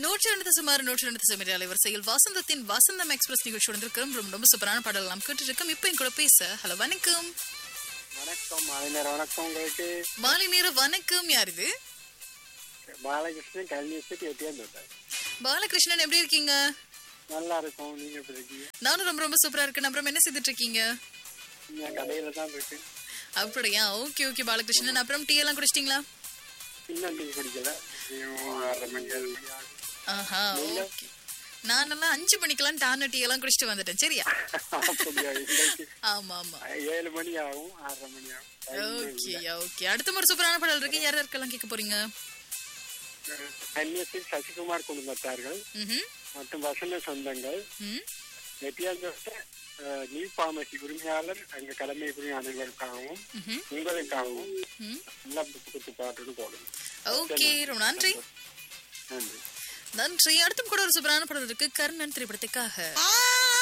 நூற்றி ரெண்டு சுமார் நூற்றி ரெண்டு சுமார் அலைவரிசையில் வசந்தத்தின் வசந்தம் எக்ஸ்பிரஸ் நிகழ்ச்சி வந்திருக்கிறோம் ரொம்ப ரொம்ப சூப்பரான பாடல் எல்லாம் கேட்டு இருக்கோம் இப்போ என் கூட பேச ஹலோ வணக்கம் வணக்கம் மாலைநேர வணக்கம் உங்களுக்கு மாலை நேர வணக்கம் யார் இது பாலகிருஷ்ணன் கல்வியத்துக்கு எட்டியாந்து விட்டார் பாலகிருஷ்ணன் எப்படி இருக்கீங்க நல்லா இருக்கும் நீங்க எப்படி இருக்கீங்க நானும் ரொம்ப ரொம்ப சூப்பரா இருக்கேன் அப்புறம் என்ன செய்துட்டு இருக்கீங்க நீங்க கடையில தான் இருக்கு அப்படியா ஓகே ஓகே பாலகிருஷ்ணன் அப்புறம் டீ எல்லாம் குடிச்சிட்டீங்களா இன்னும் டீ குடிக்கல இன்னும் ஆறரை மணி ஏழு மணி ஆகும் ஆஹா ஓகே நானெல்லாம் அஞ்சு மணிக்கெல்லாம் டான டீ எல்லாம் குடிச்சிட்டு வந்துட்டேன் சரியா அப்படியா இன்னைக்கு ஆமா ஆமா ஏழு மணி ஆகும் ஆறரை மணி ஆகும் Time ஓகே ஓகே அடுத்த ஒரு சூப்பரான பாடல் இருக்கு யார் யாருக்கெல்லாம் கேட்க போறீங்க இல்லை. கன்னியத்தில் சசிகுமார் குடும்பத்தார்கள் ம்ஹும். மற்றும் வசந்த சொந்தங்கள் ம் எட்டியாந்து நீ பாமசி உரிமையாளர் அங்க கடமை புரியும் அனைவருக்காகவும் ம்ஹும். உங்களுக்காகவும் ம் நல்லா குத்து பாட்டுன்னு போடுங்க ஓகே ரொம்ப நன்றி நன்றி நன்றி அடுத்தும் கூட ஒரு சூப்பரான படம் இருக்கு கர்ணன் திரைப்படத்துக்காக